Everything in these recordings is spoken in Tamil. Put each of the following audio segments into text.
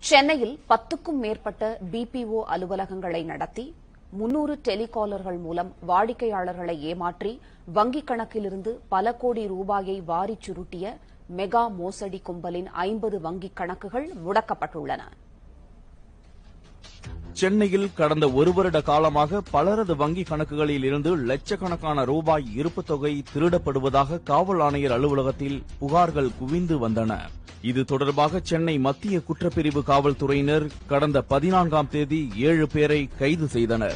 சென்னையில் பத்துக்கும் மேற்பட்ட பிபிஓ அலுவலகங்களை நடத்தி முன்னூறு டெலிகாலர்கள் மூலம் வாடிக்கையாளர்களை ஏமாற்றி வங்கிக் கணக்கிலிருந்து பல கோடி ரூபாயை வாரிச் சுருட்டிய மெகா மோசடி கும்பலின் ஐம்பது வங்கிக் கணக்குகள் முடக்கப்பட்டுள்ளன சென்னையில் கடந்த ஒரு வருட காலமாக பலரது வங்கி கணக்குகளில் இருந்து லட்சக்கணக்கான ரூபாய் இருப்புத் தொகை திருடப்படுவதாக காவல் ஆணையர் அலுவலகத்தில் புகார்கள் குவிந்து வந்தன இது தொடர்பாக சென்னை மத்திய குற்றப்பிரிவு காவல்துறையினர் கடந்த பதினான்காம் தேதி ஏழு பேரை கைது செய்தனர்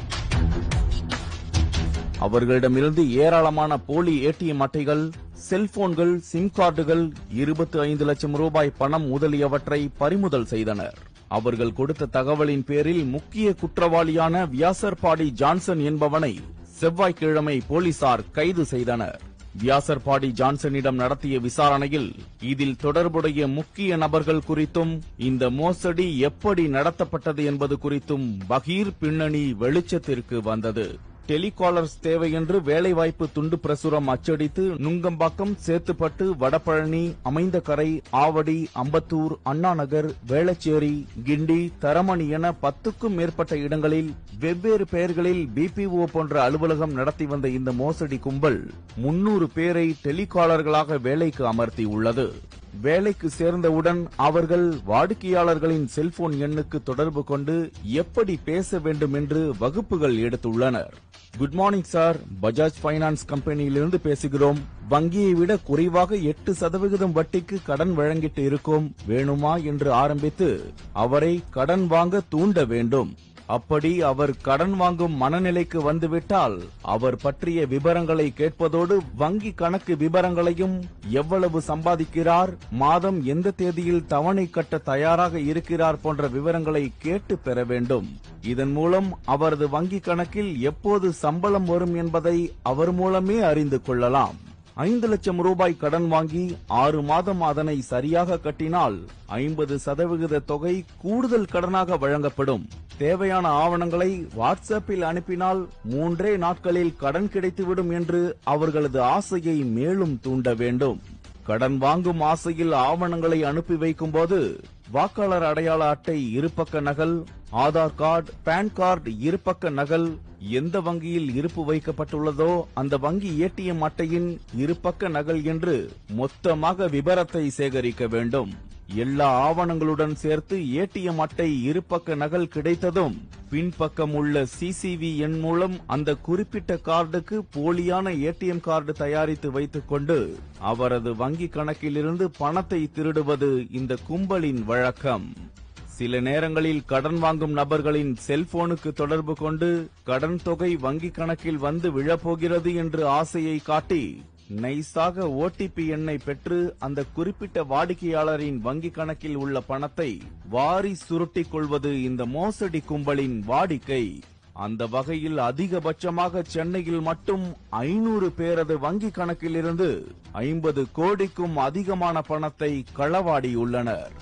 அவர்களிடமிருந்து ஏராளமான போலி ஏடிஎம் அட்டைகள் செல்போன்கள் சிம் கார்டுகள் இருபத்தி ஐந்து லட்சம் ரூபாய் பணம் முதலியவற்றை பறிமுதல் செய்தனர் அவர்கள் கொடுத்த தகவலின் பேரில் முக்கிய குற்றவாளியான வியாசர்பாடி ஜான்சன் என்பவனை செவ்வாய்க்கிழமை போலீசார் கைது செய்தனர் வியாசர்பாடி ஜான்சனிடம் நடத்திய விசாரணையில் இதில் தொடர்புடைய முக்கிய நபர்கள் குறித்தும் இந்த மோசடி எப்படி நடத்தப்பட்டது என்பது குறித்தும் பகீர் பின்னணி வெளிச்சத்திற்கு வந்தது டெலிகாலர்ஸ் தேவையென்று வேலைவாய்ப்பு துண்டு பிரசுரம் அச்சடித்து நுங்கம்பாக்கம் சேத்துப்பட்டு வடபழனி அமைந்தகரை ஆவடி அம்பத்தூர் அண்ணாநகர் வேளச்சேரி கிண்டி தரமணி என பத்துக்கும் மேற்பட்ட இடங்களில் வெவ்வேறு பெயர்களில் பிபிஓ போன்ற அலுவலகம் நடத்தி வந்த இந்த மோசடி கும்பல் முன்னூறு பேரை டெலிகாலர்களாக வேலைக்கு அமர்த்தியுள்ளது வேலைக்கு சேர்ந்தவுடன் அவர்கள் வாடிக்கையாளர்களின் செல்போன் எண்ணுக்கு தொடர்பு கொண்டு எப்படி பேச வேண்டும் என்று வகுப்புகள் எடுத்துள்ளனர் good morning sir Bajaj finance கம்பெனியிலிருந்து பேசுகிறோம் வங்கியை விட குறைவாக எட்டு சதவிகிதம் வட்டிக்கு கடன் வழங்கிட்டு இருக்கோம் வேணுமா என்று ஆரம்பித்து அவரை கடன் வாங்க தூண்ட வேண்டும் அப்படி அவர் கடன் வாங்கும் மனநிலைக்கு வந்துவிட்டால் அவர் பற்றிய விவரங்களை கேட்பதோடு வங்கி கணக்கு விவரங்களையும் எவ்வளவு சம்பாதிக்கிறார் மாதம் எந்த தேதியில் தவணை கட்ட தயாராக இருக்கிறார் போன்ற விவரங்களை கேட்டு பெற வேண்டும் இதன் மூலம் அவரது வங்கி கணக்கில் எப்போது சம்பளம் வரும் என்பதை அவர் மூலமே அறிந்து கொள்ளலாம் ஐந்து லட்சம் ரூபாய் கடன் வாங்கி ஆறு மாதம் அதனை சரியாக கட்டினால் ஐம்பது சதவிகித தொகை கூடுதல் கடனாக வழங்கப்படும் தேவையான ஆவணங்களை வாட்ஸ்அப்பில் அனுப்பினால் மூன்றே நாட்களில் கடன் கிடைத்துவிடும் என்று அவர்களது ஆசையை மேலும் தூண்ட வேண்டும் கடன் வாங்கும் ஆசையில் ஆவணங்களை அனுப்பி வைக்கும் போது வாக்காளர் அடையாள அட்டை இருபக்க நகல் ஆதார் கார்டு பான் கார்டு இருபக்க நகல் எந்த வங்கியில் இருப்பு வைக்கப்பட்டுள்ளதோ அந்த வங்கி ஏடிஎம் அட்டையின் இருபக்க நகல் என்று மொத்தமாக விபரத்தை சேகரிக்க வேண்டும் எல்லா ஆவணங்களுடன் சேர்த்து ஏடிஎம் அட்டை இருபக்க நகல் கிடைத்ததும் பின்பக்கம் உள்ள சிசிவி எண் மூலம் அந்த குறிப்பிட்ட கார்டுக்கு போலியான ஏடிஎம் கார்டு தயாரித்து வைத்துக் கொண்டு அவரது வங்கி கணக்கிலிருந்து பணத்தை திருடுவது இந்த கும்பலின் வழக்கம் சில நேரங்களில் கடன் வாங்கும் நபர்களின் செல்போனுக்கு தொடர்பு கொண்டு கடன் தொகை வங்கி கணக்கில் வந்து விழப்போகிறது என்று ஆசையை காட்டி நைஸாக ஓடிபி எண்ணை பெற்று அந்த குறிப்பிட்ட வாடிக்கையாளரின் வங்கி கணக்கில் உள்ள பணத்தை வாரி சுருட்டிக் கொள்வது இந்த மோசடி கும்பலின் வாடிக்கை அந்த வகையில் அதிகபட்சமாக சென்னையில் மட்டும் ஐநூறு பேரது வங்கி கணக்கிலிருந்து ஐம்பது கோடிக்கும் அதிகமான பணத்தை களவாடியுள்ளனர்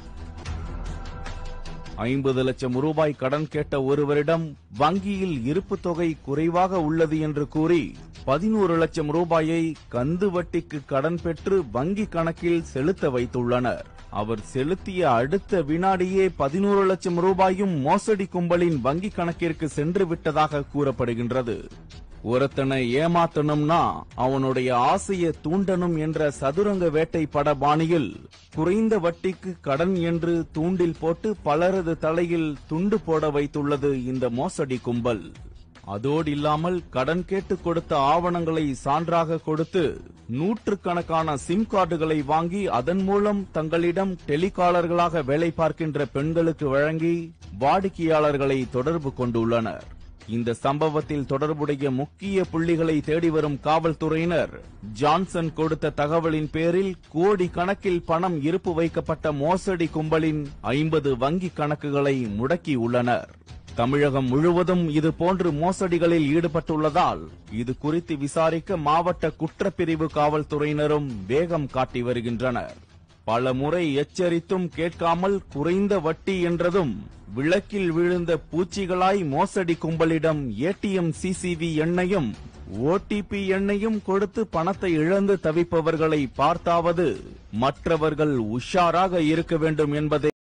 ஐம்பது லட்சம் ரூபாய் கடன் கேட்ட ஒருவரிடம் வங்கியில் இருப்பு தொகை குறைவாக உள்ளது என்று கூறி பதினோரு லட்சம் ரூபாயை கந்து வட்டிக்கு கடன் பெற்று வங்கி கணக்கில் செலுத்த வைத்துள்ளனர் அவர் செலுத்திய அடுத்த வினாடியே பதினோரு லட்சம் ரூபாயும் மோசடி கும்பலின் வங்கி கணக்கிற்கு சென்று விட்டதாக கூறப்படுகின்றது ஒருத்தனை ஏமாத்தணும்னா அவனுடைய ஆசைய தூண்டணும் என்ற சதுரங்க வேட்டை பட பாணியில் குறைந்த வட்டிக்கு கடன் என்று தூண்டில் போட்டு பலரது தலையில் துண்டு போட வைத்துள்ளது இந்த மோசடி கும்பல் அதோடு இல்லாமல் கடன் கேட்டு கொடுத்த ஆவணங்களை சான்றாக கொடுத்து நூற்றுக்கணக்கான சிம் கார்டுகளை வாங்கி அதன் மூலம் தங்களிடம் டெலிகாலர்களாக வேலை பார்க்கின்ற பெண்களுக்கு வழங்கி வாடிக்கையாளர்களை தொடர்பு கொண்டுள்ளனர் இந்த சம்பவத்தில் தொடர்புடைய முக்கிய புள்ளிகளை தேடி வரும் காவல்துறையினர் ஜான்சன் கொடுத்த தகவலின் பேரில் கோடி கணக்கில் பணம் இருப்பு வைக்கப்பட்ட மோசடி கும்பலின் ஐம்பது வங்கி கணக்குகளை முடக்கியுள்ளனர் தமிழகம் முழுவதும் இது போன்று மோசடிகளில் ஈடுபட்டுள்ளதால் இது குறித்து விசாரிக்க மாவட்ட குற்றப்பிரிவு காவல்துறையினரும் வேகம் காட்டி வருகின்றனர் பல முறை எச்சரித்தும் கேட்காமல் குறைந்த வட்டி என்றதும் விளக்கில் விழுந்த பூச்சிகளாய் மோசடி கும்பலிடம் ஏடிஎம் சிசிவி எண்ணையும் ஓடிபி எண்ணையும் கொடுத்து பணத்தை இழந்து தவிப்பவர்களை பார்த்தாவது மற்றவர்கள் உஷாராக இருக்க வேண்டும் என்பதே